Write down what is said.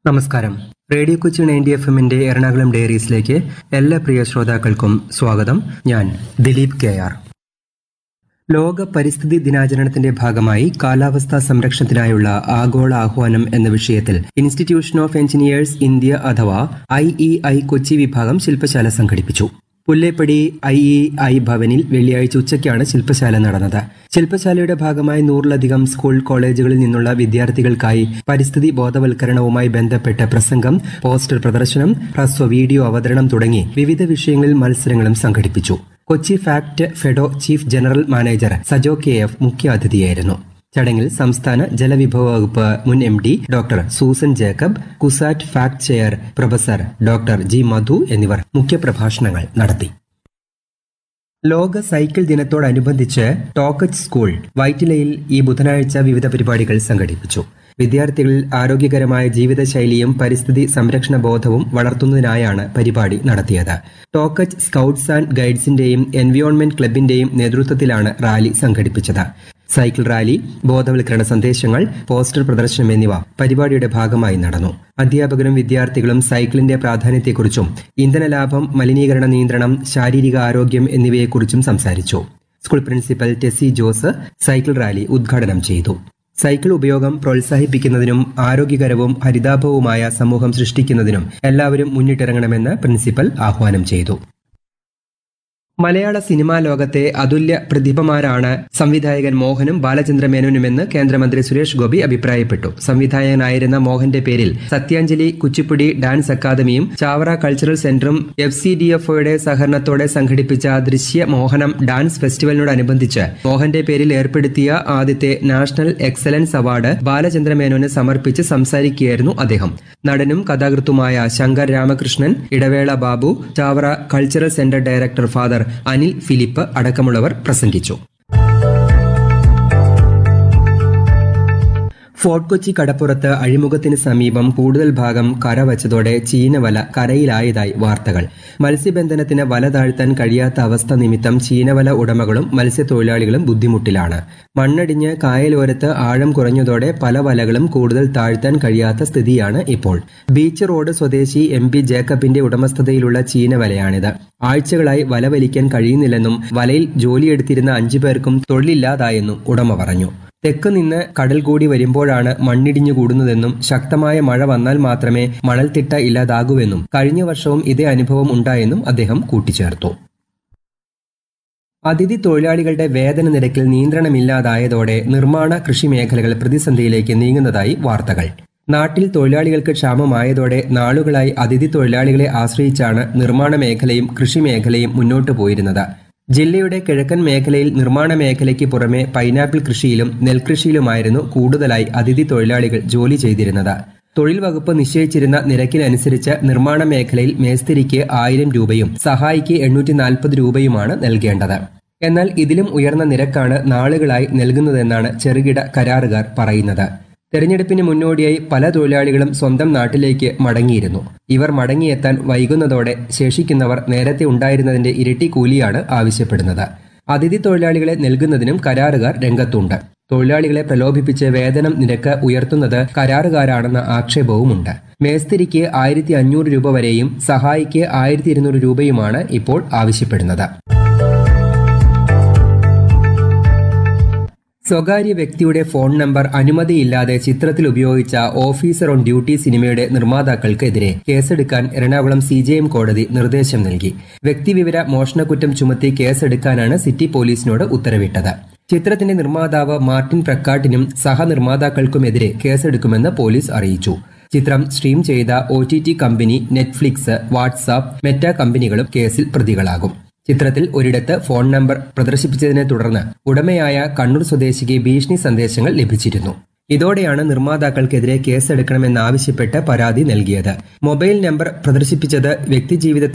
നമസ്കാരം radio Kochi ninety F എമ്മിന്റെ എറണാകുളം ഡയറീസിലേക്ക് എല്ലാ പ്രിയ ശ്രോതാക്കൾക്കും സ്വാഗതം ഞാൻ ദിലീപ് കെ ആർ ലോക പരിസ്ഥിതി ദിനാചരണത്തിന്റെ ഭാഗമായി കാലാവസ്ഥാ സംരക്ഷണത്തിനായുള്ള ആഗോള ആഹ്വാനം എന്ന വിഷയത്തിൽ ഇൻസ്റ്റിറ്റ്യൂഷൻ ഓഫ് എഞ്ചിനീയേഴ്സ് ഇന്ത്യ അഥവാ ഐ ഇ ഐ കൊച്ചി വിഭാഗം ശില്പശാല സംഘടിപ്പിച്ചു പുല്ലേപ്പടി ഐ ഇ ഐ ഭവനിൽ വെള്ളിയാഴ്ച ഉച്ചയ്ക്കാണ് ശില്പശാല നടന്നത് ശില്പശാലയുടെ ഭാഗമായി നൂറിലധികം സ്കൂൾ കോളേജുകളിൽ നിന്നുള്ള വിദ്യാർത്ഥികൾക്കായി പരിസ്ഥിതി ബോധവൽക്കരണവുമായി ബന്ധപ്പെട്ട പ്രസംഗം പോസ്റ്റർ പ്രദർശനം ഹ്രസ്വ വീഡിയോ അവതരണം തുടങ്ങി വിവിധ വിഷയങ്ങളിൽ മത്സരങ്ങളും സംഘടിപ്പിച്ചു Kochi FACT FEDO chief general manager Sajo K F മുഖ്യാതിഥിയായിരുന്നു ചടങ്ങിൽ സംസ്ഥാന ജലവിഭവ വകുപ്പ് മുൻ M D doctor Susan Jacob CUSAT FACT chair professor doctor G Madhu എന്നിവർ മുഖ്യപ്രഭാഷണങ്ങൾ നടത്തി ലോക സൈക്കിൾ ദിനത്തോടനുബന്ധിച്ച് ടോക്കച്ച് സ്കൂൾ വൈറ്റിലയിൽ ഈ ബുധനാഴ്ച വിവിധ പരിപാടികൾ സംഘടിപ്പിച്ചു വിദ്യാർത്ഥികളിൽ ആരോഗ്യകരമായ ജീവിതശൈലിയും പരിസ്ഥിതി സംരക്ഷണ ബോധവും വളർത്തുന്നതിനായാണ് പരിപാടി നടത്തിയത് ടോക്കച്ച് സ്കൌട്ട്സ് ആൻഡ് ഗൈഡ്സിന്റെയും എൻവിയോൺമെന്റ് ക്ലബിന്റെയും നേതൃത്വത്തിലാണ് റാലി സംഘടിപ്പിച്ചത് സൈക്കിൾ റാലി ബോധവൽക്കരണ സന്ദേശങ്ങൾ പോസ്റ്റർ പ്രദർശനം എന്നിവ പരിപാടിയുടെ ഭാഗമായി നടന്നു അധ്യാപകരും വിദ്യാർത്ഥികളും സൈക്കിളിന്റെ പ്രാധാന്യത്തെക്കുറിച്ചും ഇന്ധനലാഭം മലിനീകരണ നിയന്ത്രണം ശാരീരിക ആരോഗ്യം എന്നിവയെക്കുറിച്ചും സംസാരിച്ചു school principal Tessy Jose cycle rally ഉദ്ഘാടനം ചെയ്തു സൈക്കിൾ ഉപയോഗം പ്രോത്സാഹിപ്പിക്കുന്നതിനും ആരോഗ്യകരവും ഹരിതാഭവുമായ സമൂഹം സൃഷ്ടിക്കുന്നതിനും എല്ലാവരും മുന്നിട്ടിറങ്ങണമെന്ന് പ്രിൻസിപ്പൽ ആഹ്വാനം ചെയ്തു മലയാള സിനിമാ ലോകത്തെ അതുല്യ പ്രതിഭമാരാണ് സംവിധായകൻ മോഹനും ബാലചന്ദ്ര മേനോനുമെന്ന് കേന്ദ്രമന്ത്രി സുരേഷ് ഗോപി അഭിപ്രായപ്പെട്ടു സംവിധായകനായിരുന്ന മോഹന്റെ പേരിൽ സത്യാഞ്ജലി കുച്ചിപ്പുടി ഡാൻസ് അക്കാദമിയും ചാവറ കൾച്ചറൽ സെന്ററും എഫ് സി ഡി എഫ് ഒയുടെ സഹകരണത്തോടെ സംഘടിപ്പിച്ച ദൃശ്യ മോഹനം ഡാൻസ് ഫെസ്റ്റിവലിനോടനുബന്ധിച്ച് മോഹന്റെ പേരിൽ ഏർപ്പെടുത്തിയ ആദ്യത്തെ നാഷണൽ എക്സലൻസ് അവാർഡ് ബാലചന്ദ്ര മേനോന് സമർപ്പിച്ച് സംസാരിക്കുകയായിരുന്നു അദ്ദേഹം നടനും കഥാകൃത്തുമായ Shankar Ramakrishnan Idavela Babu Chavara cultural centre director father Anil Philip അടക്കമുള്ളവർ പ്രസംഗിച്ചു ഫോർട്ട് കൊച്ചി കടപ്പുറത്ത് അഴിമുഖത്തിന് സമീപം കൂടുതൽ ഭാഗം കരവച്ചതോടെ ചീനവല കരയിലായതായി വാർത്തകൾ മത്സ്യബന്ധനത്തിന് വല താഴ്ത്താൻ കഴിയാത്ത അവസ്ഥ നിമിത്തം ചീനവല ഉടമകളും മത്സ്യത്തൊഴിലാളികളും ബുദ്ധിമുട്ടിലാണ് മണ്ണടിഞ്ഞ് കായലോരത്ത് ആഴം കുറഞ്ഞതോടെ പല വലകളും കൂടുതൽ താഴ്ത്താൻ കഴിയാത്ത സ്ഥിതിയാണ് ഇപ്പോൾ ബീച്ച് റോഡ് സ്വദേശി എം പി ജേക്കബിന്റെ ഉടമസ്ഥതയിലുള്ള ചീനവലയാണിത് ആഴ്ചകളായി വല വലിക്കാൻ കഴിയുന്നില്ലെന്നും വലയിൽ ജോലിയെടുത്തിരുന്ന അഞ്ചു പേർക്കും തൊഴിലില്ലാതായെന്നും ഉടമ പറഞ്ഞു തെക്ക് നിന്ന് കടൽ കൂടി വരുമ്പോഴാണ് മണ്ണിടിഞ്ഞു കൂടുന്നതെന്നും ശക്തമായ മഴ വന്നാൽ മാത്രമേ മണൽത്തിട്ട ഇല്ലാതാകൂവെന്നും കഴിഞ്ഞ വർഷവും ഇതേ അനുഭവം ഉണ്ടായെന്നും അദ്ദേഹം കൂട്ടിച്ചേർത്തു അതിഥി തൊഴിലാളികളുടെ വേതന നിരക്കിൽ നിയന്ത്രണമില്ലാതായതോടെ നിർമ്മാണ കൃഷി മേഖലകൾ പ്രതിസന്ധിയിലേക്ക് നീങ്ങുന്നതായി വാർത്തകൾ നാട്ടിൽ തൊഴിലാളികൾക്ക് ക്ഷാമമായതോടെ നാളുകളായി അതിഥി തൊഴിലാളികളെ ആശ്രയിച്ചാണ് നിർമ്മാണ മേഖലയും കൃഷി മേഖലയും മുന്നോട്ടു പോയിരുന്നത് ജില്ലയുടെ കിഴക്കൻ മേഖലയിൽ നിർമ്മാണ മേഖലയ്ക്ക് പുറമെ പൈനാപ്പിൾ കൃഷിയിലും നെൽകൃഷിയിലുമായിരുന്നു കൂടുതലായി അതിഥി തൊഴിലാളികൾ ജോലി ചെയ്തിരുന്നത് തൊഴിൽ വകുപ്പ് നിശ്ചയിച്ചിരുന്ന നിരക്കിനനുസരിച്ച് നിർമ്മാണ മേഖലയിൽ മേസ്തിരിക്ക് ആയിരം രൂപയും സഹായിക്ക് എണ്ണൂറ്റി നാൽപ്പത് രൂപയുമാണ് നൽകേണ്ടത് എന്നാൽ ഇതിലും ഉയർന്ന നിരക്കാണ് നാളുകളായി നൽകുന്നതെന്നാണ് ചെറുകിട കരാറുകാർ പറയുന്നത് തെരഞ്ഞെടുപ്പിന് മുന്നോടിയായി പല തൊഴിലാളികളും സ്വന്തം നാട്ടിലേക്ക് മടങ്ങിയിരുന്നു ഇവർ മടങ്ങിയെത്താൻ വൈകുന്നതോടെ ശേഷിക്കുന്നവർ നേരത്തെ ഉണ്ടായിരുന്നതിന്റെ ഇരട്ടി കൂലിയാണ് ആവശ്യപ്പെടുന്നത് അതിഥി തൊഴിലാളികളെ നൽകുന്നതിനും കരാറുകാർ രംഗത്തുണ്ട് തൊഴിലാളികളെ പ്രലോഭിപ്പിച്ച് വേതനം നിരക്ക് ഉയർത്തുന്നത് കരാറുകാരാണെന്ന ആക്ഷേപവുമുണ്ട് മേസ്തിരിക്ക് ആയിരത്തി അഞ്ഞൂറ് രൂപ വരെയും സഹായിക്ക് ആയിരത്തി ഇരുന്നൂറ് രൂപയുമാണ് ഇപ്പോൾ ആവശ്യപ്പെടുന്നത് സ്വകാര്യ വ്യക്തിയുടെ ഫോൺ നമ്പർ അനുമതിയില്ലാതെ ചിത്രത്തിൽ ഉപയോഗിച്ച ഓഫീസർ ഓൺ ഡ്യൂട്ടി സിനിമയുടെ നിർമ്മാതാക്കൾക്കെതിരെ കേസെടുക്കാൻ എറണാകുളം സി ജെ എം കോടതി നിർദ്ദേശം നൽകി വ്യക്തിവിവര മോഷണക്കുറ്റം ചുമത്തി കേസെടുക്കാനാണ് സിറ്റി പോലീസിനോട് ഉത്തരവിട്ടത് ചിത്രത്തിന്റെ നിർമ്മാതാവ് മാർട്ടിൻ പ്രക്കാട്ടിനും സഹനിർമ്മാതാക്കൾക്കുമെതിരെ കേസെടുക്കുമെന്ന് പോലീസ് അറിയിച്ചു ചിത്രം സ്ട്രീം ചെയ്ത ഒ ടി ടി കമ്പനി നെറ്റ്ഫ്ലിക്സ് വാട്സാപ്പ് മെറ്റ കമ്പനികളും കേസിൽ പ്രതികളാകും ചിത്രത്തിൽ ഒരിടത്ത് ഫോൺ നമ്പർ പ്രദർശിപ്പിച്ചതിനെ തുടർന്ന് ഉടമയായ കണ്ണൂർ സ്വദേശിക്ക് ഭീഷണി സന്ദേശങ്ങൾ ലഭിച്ചിരുന്നു ഇതോടെയാണ് നിർമ്മാതാക്കൾക്കെതിരെ കേസെടുക്കണമെന്നാവശ്യപ്പെട്ട് പരാതി നൽകിയത് മൊബൈൽ നമ്പർ പ്രദർശിപ്പിച്ചത് വ്യക്തിജീവിതത്തിൽ